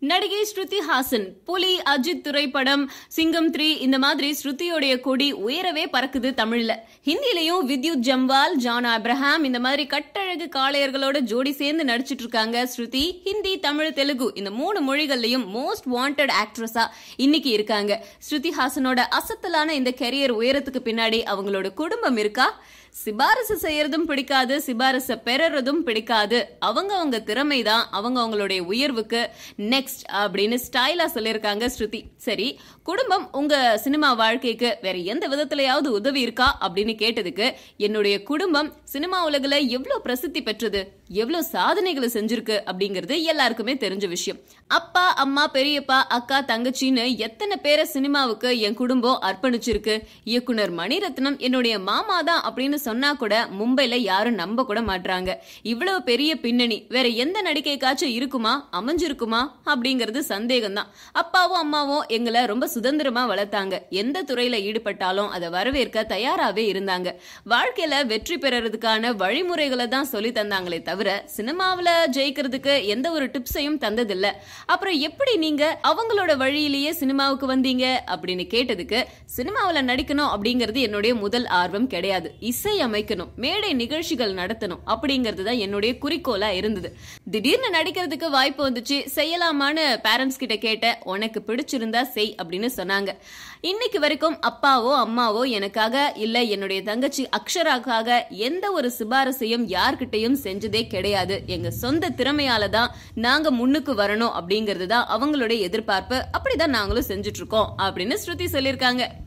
நடிகை ஸ்ருதி ஹாசன் புலி அஜித் திரைப்படம் சிங்கம் த்ரீ இந்த மாதிரி ஸ்ருதியோடைய கொடி உயரவே பறக்குது தமிழ்ல ஹிந்திலையும் வித்யுத் ஜம்வால் ஜான் அப்ரஹாம் இந்த மாதிரி கட்டழகு காளையர்களோட ஜோடி சேர்ந்து நடிச்சிட்டு இருக்காங்க ஸ்ருதி ஹிந்தி தமிழ் தெலுங்கு இந்த மூணு மொழிகள்லயும் மோஸ்ட் வாண்டட் ஆக்ட்ரஸா இன்னைக்கு இருக்காங்க ஸ்ருதி ஹாசனோட அசத்தலான இந்த கெரியர் உயரத்துக்கு பின்னாடி அவங்களோட குடும்பம் இருக்கா சிபாரிசு செய்யறதும் பிடிக்காது சிபாரிசை பெறறதும் பிடிக்காது அவங்க அவங்க திறமை தான் அவங்க அவங்களுடைய உயர்வுக்கு நெக்ஸ்ட் அப்படின்னு ஸ்டைலா சொல்லியிருக்காங்க ஸ்ருதி சரி குடும்பம் உங்க சினிமா வாழ்க்கைக்கு வேற எந்த விதத்திலயாவது உதவி இருக்கா அப்படின்னு கேட்டதுக்கு என்னுடைய குடும்பம் சினிமா உலகில் எவ்வளவு பிரசித்தி பெற்றது எவ்வளவு சாதனைகளை செஞ்சிருக்கு அப்படிங்கிறது எல்லாருக்குமே தெரிஞ்ச விஷயம் அப்பா அம்மா பெரியப்பா அக்கா தங்கச்சின்னு எத்தனை பேரை சினிமாவுக்கு என் குடும்பம் அர்ப்பணிச்சிருக்கு இயக்குனர் மணிரத்னம் என்னுடைய மாமா தான் அப்படின்னு சொன்னா கூட மும்பைல யாரும் நம்ப கூட மாட்றாங்க இவ்வளவு பெரிய பின்னணி வேற எந்த நடிகைக்காச்சும் இருக்குமா அமைஞ்சிருக்குமா அப்படிங்கிறது சந்தேகம் தான் அப்பாவும் அம்மாவும் எங்களை ரொம்ப சுதந்திரமா வளர்த்தாங்க எந்த துறையில ஈடுபட்டாலும் அதை வரவேற்க தயாராவே இருந்தாங்க வாழ்க்கையில வெற்றி பெறறதுக்கான வழிமுறைகளை தான் சொல்லி தந்தாங்களே தவிர சினிமாவில ஜெயிக்கிறதுக்கு எந்த ஒரு டிப்ஸையும் தந்ததில்ல அப்புறம் எப்படி நீங்க அவங்களோட வழியிலேயே சினிமாவுக்கு வந்தீங்க அப்படின்னு கேட்டதுக்கு சினிமாவில் நடிக்கணும் அப்படிங்கிறது என்னுடைய முதல் ஆர்வம் கிடையாது இசை அமைக்கணும் மேடை நிகழ்ச்சிகள் நடத்தணும் அப்படிங்கிறது தான் என்னுடைய குறிக்கோளா இருந்தது திடீர்னு நடிக்கிறதுக்கு வாய்ப்பு வந்துச்சு செய்யலாமான்னு பேரண்ட்ஸ் கிட்ட கேட்ட உனக்கு பிடிச்சிருந்தா செய் அப்படின்னு சொன்னாங்க இன்னைக்கு வரைக்கும் அப்பாவோ அம்மாவோ எனக்காக இல்ல என்னுடைய தங்கச்சி அக்ஷராக்காக எந்த ஒரு சிபாரசையும் யார்கிட்டையும் செஞ்சதே கிடையாது எங்க சொந்த திறமையால தான் நாங்க முன்னுக்கு வரணும் அப்படிங்கிறது தான் அவங்களுடைய எதிர்பார்ப்பு அப்படிதான் நாங்களும் செஞ்சுட்டு இருக்கோம் அப்படின்னு ஸ்ருதி சொல்லியிருக்காங்க